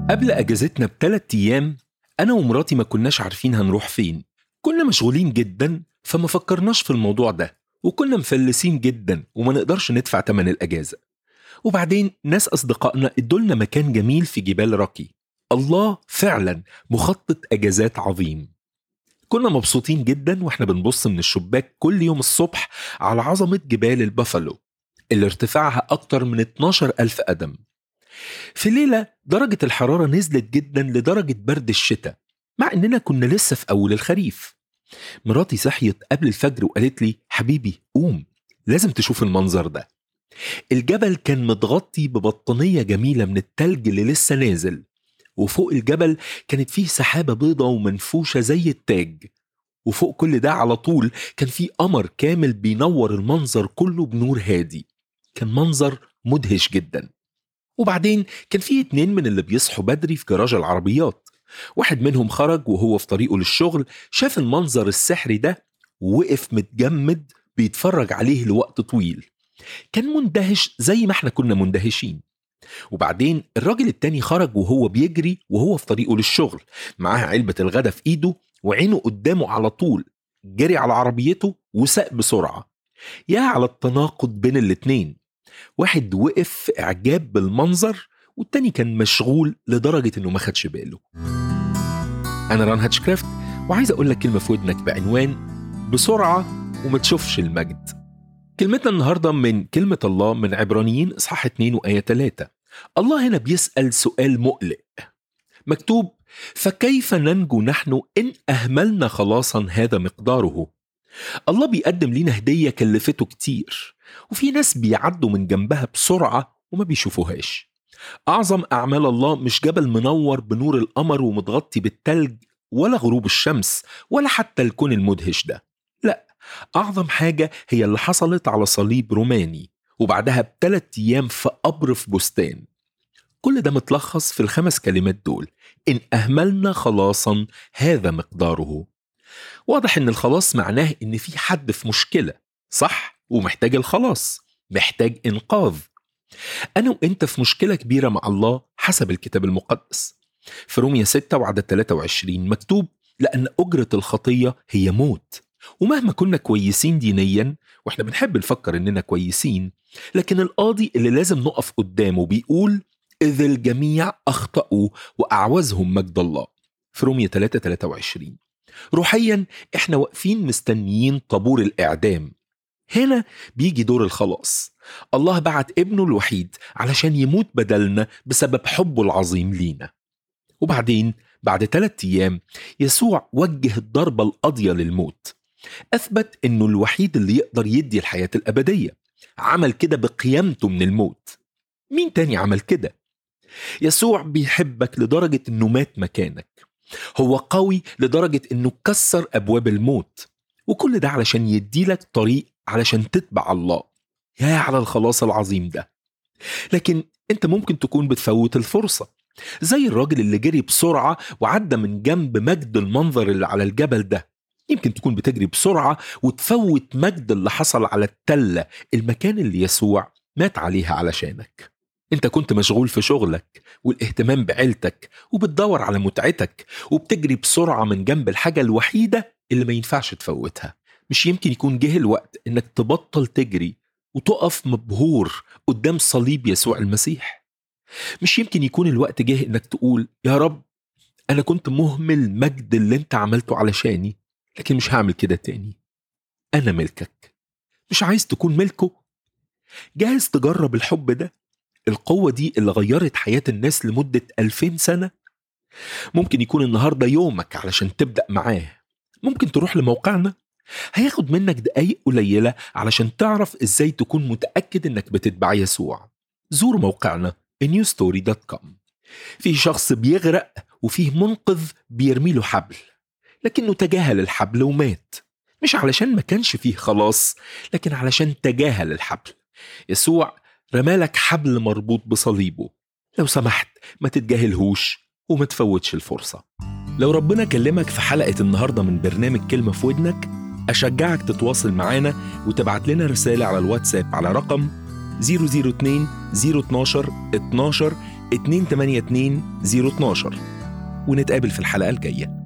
قبل اجازتنا بثلاث ايام انا ومراتي ما كناش عارفين هنروح فين كنا مشغولين جدا فما فكرناش في الموضوع ده وكنا مفلسين جدا وما نقدرش ندفع تمن الاجازه وبعدين ناس اصدقائنا ادولنا مكان جميل في جبال راكي الله فعلا مخطط اجازات عظيم كنا مبسوطين جدا واحنا بنبص من الشباك كل يوم الصبح على عظمة جبال البافالو اللي ارتفاعها أكتر من 12 ألف قدم في ليلة درجة الحرارة نزلت جدا لدرجة برد الشتاء مع إننا كنا لسه في أول الخريف مراتي صحيت قبل الفجر وقالت لي حبيبي قوم لازم تشوف المنظر ده الجبل كان متغطي ببطانية جميلة من التلج اللي لسه نازل وفوق الجبل كانت فيه سحابة بيضة ومنفوشة زي التاج وفوق كل ده على طول كان فيه قمر كامل بينور المنظر كله بنور هادي كان منظر مدهش جدا وبعدين كان فيه اتنين من اللي بيصحوا بدري في جراج العربيات واحد منهم خرج وهو في طريقه للشغل شاف المنظر السحري ده ووقف متجمد بيتفرج عليه لوقت طويل كان مندهش زي ما احنا كنا مندهشين وبعدين الراجل التاني خرج وهو بيجري وهو في طريقه للشغل معاه علبة الغدا في ايده وعينه قدامه على طول جري على عربيته وساق بسرعة يا على التناقض بين الاتنين واحد وقف في إعجاب بالمنظر والتاني كان مشغول لدرجة إنه ما خدش باله أنا ران هاتشكرافت وعايز أقول لك كلمة في ودنك بعنوان بسرعة وما تشوفش المجد كلمتنا النهاردة من كلمة الله من عبرانيين إصحاح 2 وآية 3 الله هنا بيسأل سؤال مقلق مكتوب فكيف ننجو نحن إن أهملنا خلاصا هذا مقداره الله بيقدم لنا هدية كلفته كتير وفي ناس بيعدوا من جنبها بسرعة وما بيشوفوهاش أعظم أعمال الله مش جبل منور بنور القمر ومتغطي بالتلج ولا غروب الشمس ولا حتى الكون المدهش ده لا أعظم حاجة هي اللي حصلت على صليب روماني وبعدها بثلاث أيام في قبر في بستان كل ده متلخص في الخمس كلمات دول إن أهملنا خلاصا هذا مقداره واضح إن الخلاص معناه إن في حد في مشكلة صح ومحتاج الخلاص محتاج إنقاذ أنا وإنت في مشكلة كبيرة مع الله حسب الكتاب المقدس في رومية 6 وعدد 23 مكتوب لأن أجرة الخطية هي موت ومهما كنا كويسين دينيا واحنا بنحب نفكر اننا كويسين لكن القاضي اللي لازم نقف قدامه بيقول إذ الجميع أخطأوا وأعوزهم مجد الله في رومية 3 23 روحيا احنا واقفين مستنيين طابور الإعدام هنا بيجي دور الخلاص الله بعت ابنه الوحيد علشان يموت بدلنا بسبب حبه العظيم لينا وبعدين بعد ثلاثة أيام يسوع وجه الضربة القاضية للموت أثبت إنه الوحيد اللي يقدر يدي الحياة الأبدية عمل كده بقيامته من الموت مين تاني عمل كده؟ يسوع بيحبك لدرجة إنه مات مكانك هو قوي لدرجة إنه كسر أبواب الموت وكل ده علشان يديلك طريق علشان تتبع الله يا على الخلاص العظيم ده لكن انت ممكن تكون بتفوت الفرصة زي الراجل اللي جري بسرعة وعدى من جنب مجد المنظر اللي على الجبل ده يمكن تكون بتجري بسرعة وتفوت مجد اللي حصل على التلة المكان اللي يسوع مات عليها علشانك انت كنت مشغول في شغلك والاهتمام بعيلتك وبتدور على متعتك وبتجري بسرعة من جنب الحاجة الوحيدة اللي ما ينفعش تفوتها مش يمكن يكون جه الوقت انك تبطل تجري وتقف مبهور قدام صليب يسوع المسيح مش يمكن يكون الوقت جه انك تقول يا رب انا كنت مهمل مجد اللي انت عملته علشاني لكن مش هعمل كده تاني انا ملكك مش عايز تكون ملكه جاهز تجرب الحب ده القوة دي اللي غيرت حياة الناس لمدة ألفين سنة ممكن يكون النهاردة يومك علشان تبدأ معاه ممكن تروح لموقعنا هياخد منك دقايق قليلة علشان تعرف ازاي تكون متأكد انك بتتبع يسوع زور موقعنا newstory.com في شخص بيغرق وفيه منقذ بيرمي له حبل لكنه تجاهل الحبل ومات مش علشان ما كانش فيه خلاص لكن علشان تجاهل الحبل يسوع رمالك حبل مربوط بصليبه لو سمحت ما تتجاهلهوش وما تفوتش الفرصة لو ربنا كلمك في حلقة النهاردة من برنامج كلمة في ودنك أشجعك تتواصل معانا وتبعت لنا رسالة على الواتساب على رقم 002 012 12 282 012 ونتقابل في الحلقة الجاية